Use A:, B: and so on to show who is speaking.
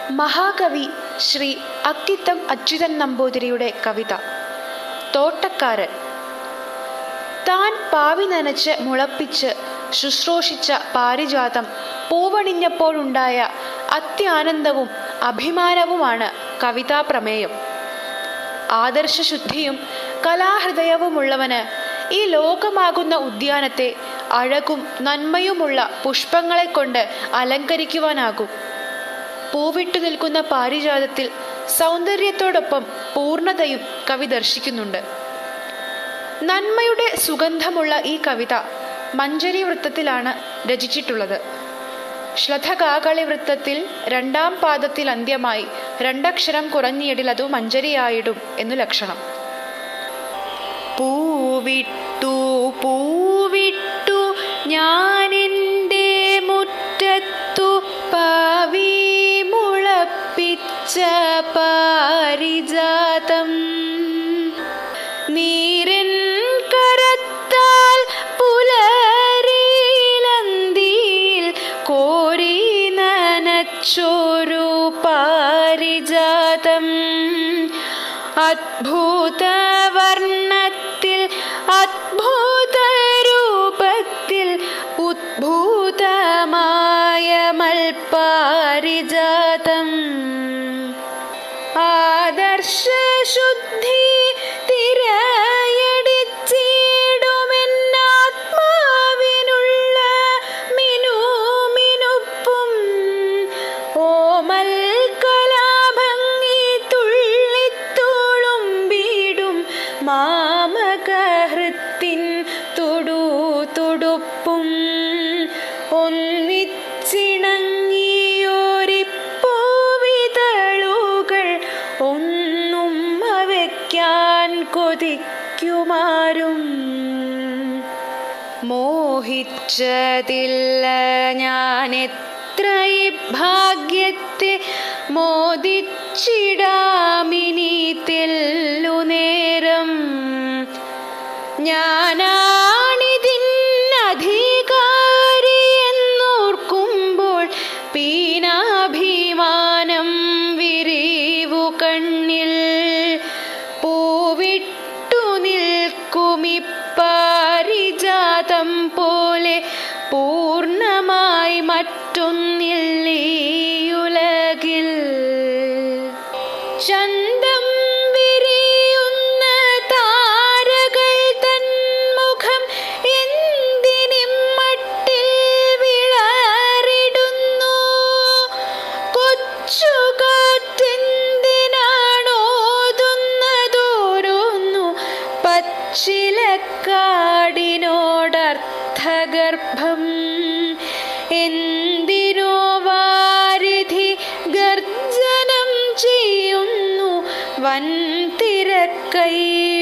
A: മഹാകവി ശ്രീ അക്കിത്തം അച്യുതൻ നമ്പൂതിരിയുടെ കവിത തോട്ടക്കാരൻ താൻ പാവി നനച്ച് മുളപ്പിച്ച് ശുശ്രൂഷിച്ച പാരിജാതം പൂവണിഞ്ഞപ്പോഴുണ്ടായ അത്യാനന്ദവും അഭിമാനവുമാണ് കവിതാപ്രമേയം ആദർശശുദ്ധിയും കലാഹൃദയവുമുള്ളവന് ഈ ലോകമാകുന്ന ഉദ്യാനത്തെ അഴകും നന്മയുമുള്ള പുഷ്പങ്ങളെ കൊണ്ട് അലങ്കരിക്കുവാനാകും പൂവിട്ടു നിൽക്കുന്ന പാരിജാതത്തിൽ സൗന്ദര്യത്തോടൊപ്പം പൂർണ്ണതയും കവി ദർശിക്കുന്നുണ്ട് നന്മയുടെ സുഗന്ധമുള്ള ഈ കവിത മഞ്ചരി വൃത്തത്തിലാണ് രചിച്ചിട്ടുള്ളത് ശ്ലഥകാകളി വൃത്തത്തിൽ രണ്ടാം പാദത്തിൽ അന്ത്യമായി രണ്ടക്ഷരം കുറഞ്ഞിടിൽ അതു മഞ്ചരിയായിടും എന്നു ലക്ഷണം പൂവിട്ടു പൂവിട്ടു ഞാനെൻ്റെ മുറ്റത്തു പാവി മുളപ്പിച്ച പാരിജാതം നീരൻ കരത്താൽ പുലരിലന്തിയിൽ കോരി നനച്ചൊരു പാരിജാതം അദ്ഭുത വർണ്ണത്തിൽ അദ്ഭുത രൂപത്തിൽ ഉദ്ഭൂതമായ മൽപാരിജാതം ആദർശശുദ്ധി തിരയടിച്ചിടുമെന്നാത്മാവിനുള്ള മിനുമിനുപ്പും ഓമൽ കലാഭംഗി തുള്ളിത്തുളുമ്പിടും മാമകഹൃത്തിൻ തുടു തുടുപ്പും ഒന്നിച്ചിണങ്ങിയോരിപ്പൂവിതളുകൾ ഒന്നും അവയ്ക്കാൻ കൊതിക്കുമാരും മോഹിച്ചതില്ല ഞാൻ എത്ര ഈ ഭാഗ്യത്തെ മോദിച്ചിടാമിനി തെല്ലു നേരം ഞാനാണിതിനധികാരി എന്നോർക്കുമ്പോൾ പീനാഭിമാനം വിരിവു കണ്ണിൽ പൂവിട്ടു നിൽക്കുമിപ്പാരിജാതം പോലെ പൂർണ്ണമായി മറ്റൊന്നില്ലുലകിൽ ചന്തം വിരിയുന്ന താരകൾ തന്മുഖം എന്തിനിമ്മട്ടിൽ വിളറിടുന്നു കൊച്ചുകാറ്റെന്തിനാണോതുന്നതോരോന്നു പച്ചിലക്കാടിനോടർത്ഥഗർഭം എന്തിനോ വാരിധി ഗർജനം ചെയ്യുന്നു വൻ തിരക്കൈ